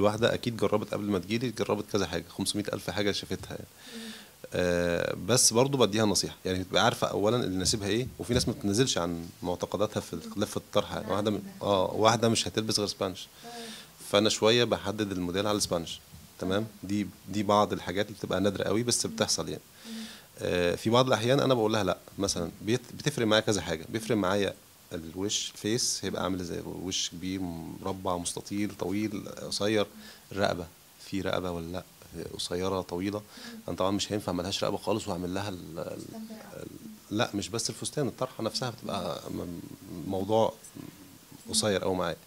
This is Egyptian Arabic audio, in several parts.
الواحده اكيد جربت قبل ما تجيلي جربت كذا حاجه 500 الف حاجه شافتها يعني آه بس برضو بديها نصيحه يعني تبقى عارفه اولا اللي يناسبها ايه وفي ناس ما بتنزلش عن معتقداتها في لفه الطرحه يعني واحده م- اه واحده مش هتلبس غير سبانش فانا شويه بحدد الموديل على السبانش تمام دي دي بعض الحاجات اللي بتبقى نادره قوي بس بتحصل يعني آه، في بعض الاحيان انا بقول لها لا مثلا بيت- بتفرق معايا كذا حاجه بيفرق معايا الوش الفيس هيبقى عامل ازاي وش كبير مربع مستطيل طويل قصير الرقبه في رقبه ولا لا قصيره طويله انا طبعا مش هينفع ملهاش رقبه خالص واعمل لها ال- ال- لا مش بس الفستان الطرحه نفسها بتبقى م- موضوع قصير قوي معايا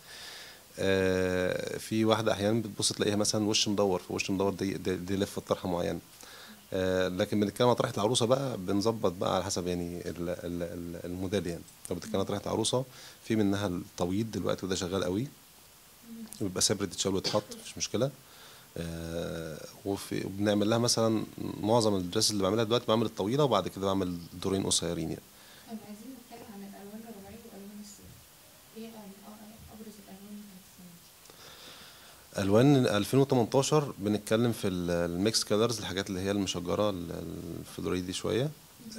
آه، في واحده احيانا بتبص تلاقيها مثلا وش مدور فوش مدور دي دي, دي لفه طرحه معينه آه، لكن بنتكلم عن طريقه العروسه بقى بنظبط بقى على حسب يعني ال- ال- ال- الموديل يعني لو بنتكلم عن طريقه العروسه في منها الطويل دلوقتي وده شغال قوي وبيبقى سابريت يتشال ويتحط مفيش مشكله آه، وفي وبنعمل لها مثلا معظم الدريس اللي بعملها دلوقتي بعمل الطويله وبعد كده بعمل دورين قصيرين يعني طيب عايزين نتكلم عن الالوان الربيعيه والوان الصيف ايه أ- أ- ابرز الالوان بتاعت السنه دي؟ الوان 2018 بنتكلم في ال- الميكس كالرز الحاجات اللي هي المشجره ال- الفلوريدي شويه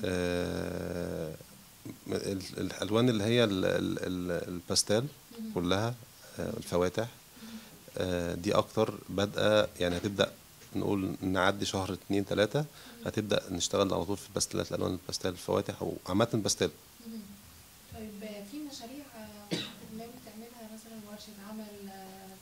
آه، ال- الالوان اللي هي ال- ال- ال- الباستيل كلها آه، الفواتح آه، دي اكتر بادئه يعني هتبدا نقول نعدي شهر اتنين تلاته هتبدا نشتغل على طول في الباستيلات الالوان الباستيل الفواتح او عامه الباستيل طيب في مشاريع آه، ناوي تعملها مثلا ورشه عمل آه،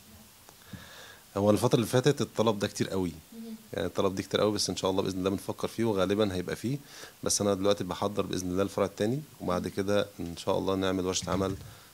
هو الفتره اللي فاتت الطلب ده كتير قوي يعني الطلب دي كتير قوي بس ان شاء الله باذن الله بنفكر فيه وغالبا هيبقى فيه بس انا دلوقتي بحضر باذن الله الفرع التاني وبعد كده ان شاء الله نعمل ورشه عمل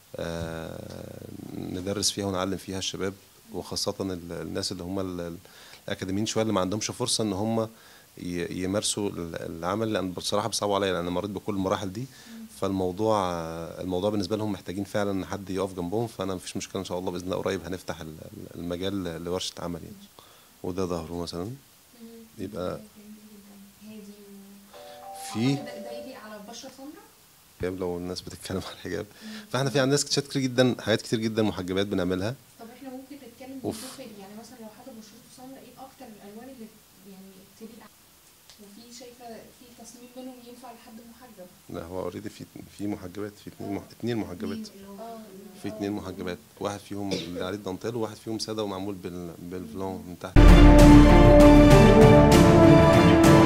آه، ندرس فيها ونعلم فيها الشباب وخاصه ال- الناس اللي هم ال- ال- الاكاديميين شويه اللي ما عندهمش فرصه ان هم ي- يمارسوا ال- العمل لان بصراحه بيصعبوا عليا لان انا مريت بكل المراحل دي فالموضوع الموضوع بالنسبه لهم محتاجين فعلا حد يقف جنبهم فانا مفيش مشكله ان شاء الله باذن الله قريب هنفتح ال- ال- المجال لورشه عمل يعني وده ظهره مثلا يبقى هادي في ده ده يليق على بشره سمراء حجاب لو الناس بتتكلم عن الحجاب فاحنا في عندنا ناس كتير كتير جدا حاجات كتير جدا محجبات بنعملها طب احنا ممكن نتكلم أوف. بنشوف ال- يعني مثلا لو حد بشرته سمراء ايه اكتر الالوان اللي يعني تليق عليه؟ وفي شايفه في تصميم منهم ينفع لحد محجب لا هو اوريدي في في محجبات في اتنين مح... اتنين محجبات اه في اتنين محجبات واحد فيهم اللي عليه الدانتيل وواحد فيهم ساده ومعمول بال... بالفلون من تحت